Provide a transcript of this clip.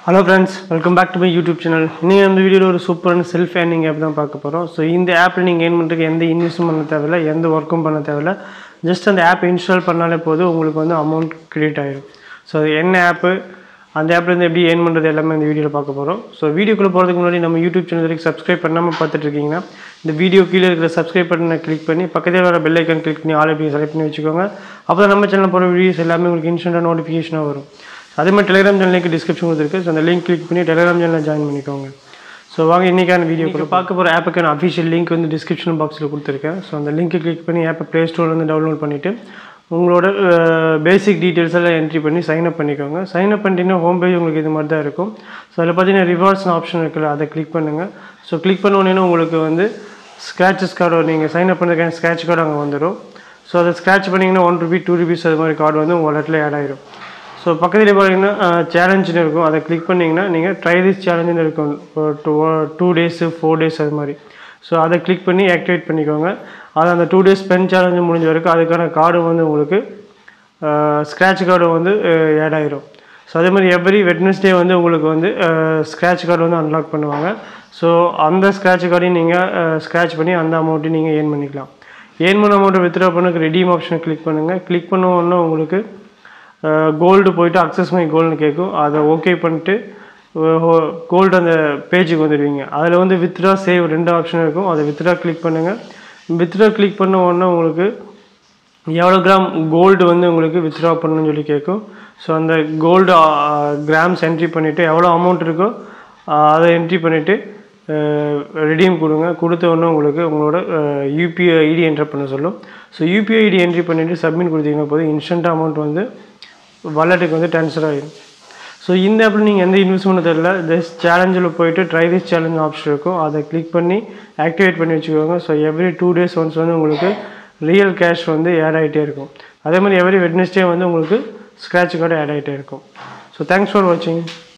hello friends welcome back to my YouTube channel நீங்கள் இந்த வீடியோவில் ஒரு சூப்பரான செல்ஃப் ஏர்னிங் ஆப் தான் பார்க்க போகிறோம் ஸோ இந்த ஆப்பில் நீங்கள் ஏர்ன் பண்ணுறதுக்கு எந்த இன்வெஸ்ட்டும் பண்ண தேவையில்ல எந்த ஒர்க்கும் பண்ண தேவையில்ல ஜஸ்ட் அந்த ஆப் இன்ஸ்டால் பண்ணாலே போதும் உங்களுக்கு வந்து அமௌண்ட் கிரியேட் ஆயிடும் ஸோ அது என்ன ஆப்பு அந்த ஆப்லேருந்து எப்படி ஏர்ன் பண்ணுறது எல்லாமே இந்த வீடியோவில் பார்க்க போகிறோம் ஸோ வீடியோக்குள்ளே போகிறதுக்கு முன்னாடி நம்ம யூடியூப் சேனல் வரைக்கும் சப்ஸ்கிரைப் பண்ணாமல் பார்த்துட்டு இருக்கீங்கன்னா இந்த வீடியோ கீழே இருக்கிற சப்ஸ்கிரைப் பட்டனை கிளிக் பண்ணி பக்கத்தில் வர பெல் ஐக்கன் கிளிக் பண்ணி ஆல் எப்படி செலக்ட் பண்ணி வச்சுக்கோங்க அப்போ தான் நம்ம சேனல் போகிற வீடியோஸ் எல்லாமே உங்களுக்கு இன்ஸ்டன்ட்டாக நோட்டிஃபிகேஷனாக வரும் அதே மாதிரி டெலிகிராம் சேனல் லிங்க் டிஸ்கிரிப்ஷன் கொடுத்துருக்கு ஸோ அந்த லிங்க் கிளிக் பண்ணி டெலிகிராம் சேனலில் ஜாயின் பண்ணிக்கோங்க ஸோ வாங்க இன்றைக்கான வீடியோ இப்போ பார்க்க போகிற ஆப்புக்கான அஃபிஷியல் லிங்க் வந்து டிஸ்கிரிப்ஷன் பாக்ஸில் கொடுத்துருக்கேன் ஸோ அந்த லிங்க்கை கிளிக் பண்ணி ஆப்பை ப்ளே ஸ்டோர்லேருந்து டவுன்லோட் பண்ணிவிட்டு உங்களோட பேசிக் டீட்டெயில்ஸ் எல்லாம் என்ட்ரி பண்ணி சைன் அப் பண்ணிக்கோங்க சைன் அப் பண்ணிட்டீங்கன்னா ஹோம் பேஜ் உங்களுக்கு இது மாதிரி தான் இருக்கும் ஸோ அதில் பார்த்தீங்கன்னா ரிவார்ட்ஸ்னு ஆப்ஷன் இருக்குல்ல அதை கிளிக் பண்ணுங்கள் ஸோ கிளிக் பண்ண உடனே உங்களுக்கு வந்து ஸ்க்ராச்சஸ் கார்டு நீங்கள் சைன் அப் பண்ணுறதுக்கான ஸ்க்ராட்ச் கார்டு அங்கே வந்துடும் ஸோ அதை ஸ்க்ராட்ச் பண்ணிங்கன்னா ஒன் ருபி டூ ருபீஸ் அது மாதிரி கார்டு வந்து உங்கள் வாலெட்டில் ஆட் ஆயிடும் ஸோ பக்கத்தில் பார்த்தீங்கன்னா சேலஞ்சுன்னு இருக்கும் அதை கிளிக் பண்ணிங்கன்னா நீங்கள் ட்ரை திஸ் சேலஞ்சுன்னு இருக்கும் two two days four days அது மாதிரி ஸோ அதை கிளிக் பண்ணி ஆக்டிவேட் பண்ணிக்கோங்க அது அந்த டூ டேஸ் ஸ்பெண்ட் சேலஞ்சு முடிஞ்ச வரைக்கும் அதுக்கான கார்டு வந்து உங்களுக்கு ஸ்க்ராட்ச் கார்டு வந்து ஆட் ஆயிரும் ஸோ அதே மாதிரி எவ்ரி வெட்னஸ்டே வந்து உங்களுக்கு வந்து ஸ்க்ராட்ச் கார்டு வந்து அன்லாக் பண்ணுவாங்க ஸோ அந்த ஸ்க்ராட்ச் கார்டையும் நீங்கள் ஸ்க்ராட்ச் பண்ணி அந்த அமௌண்ட்டையும் நீங்கள் ஏர்ன் பண்ணிக்கலாம் ஏர்ன் பண்ண அமௌண்ட்டை வித்ட்ரா பண்ணக்கு ரெடீம் ஆப்ஷனை கிளிக் பண்ணுங்கள் கிளிக் பண்ண உடனே உங்களுக்கு கோல்டு போயிட்டு அக்சஸ் மை கோல்டுன்னு கேட்கும் அதை ஓகே பண்ணிட்டு கோல்டு அந்த பேஜுக்கு வந்துடுவீங்க அதில் வந்து வித்ட்ரா சேவ் ரெண்டு ஆப்ஷன் இருக்கும் அதை வித்ட்ரா கிளிக் பண்ணுங்கள் வித்ட்ரா கிளிக் பண்ண உடனே உங்களுக்கு எவ்வளோ கிராம் கோல்டு வந்து உங்களுக்கு வித்ட்ரா பண்ணணும்னு சொல்லி கேட்கும் ஸோ அந்த கோல்டு கிராம்ஸ் என்ட்ரி பண்ணிவிட்டு எவ்வளோ அமௌண்ட் இருக்கோ அதை என்ட்ரி பண்ணிவிட்டு ரெடீம் கொடுங்க கொடுத்த உடனே உங்களுக்கு உங்களோட யூபிஐ ஐடி என்ட்ரு பண்ண சொல்லும் ஸோ யூபிஐ ஐடி என்ட்ரி பண்ணிவிட்டு சப்மிட் கொடுத்தீங்கன்னா போதும் இன்ஸ்டன்ட் அமௌண்ட் வந்து வாலெட்டுக்கு வந்து ட்ரான்ஸ்ஃபர் ஆகிடும் ஸோ இந்த ஆப்பில் நீங்கள் எந்த இன்வெஸ்ட்மெண்ட் தெரியல திஸ் சேலஞ்சில் போயிட்டு ட்ரை திஸ் சேலஞ்ச் ஆப்ஷன் இருக்கும் அதை கிளிக் பண்ணி ஆக்டிவேட் பண்ணி வச்சுக்கோங்க so every two days once வந்து உங்களுக்கு ரியல் கேஷ் வந்து ஆட் ஆகிட்டே இருக்கும் அதே மாதிரி எவ்ரி வெட்னஸ்டே வந்து உங்களுக்கு ஸ்க்ராட்ச் கார்டு ஆட் ஆகிட்டே இருக்கும் ஸோ தேங்க்ஸ் ஃபார் வாட்சிங்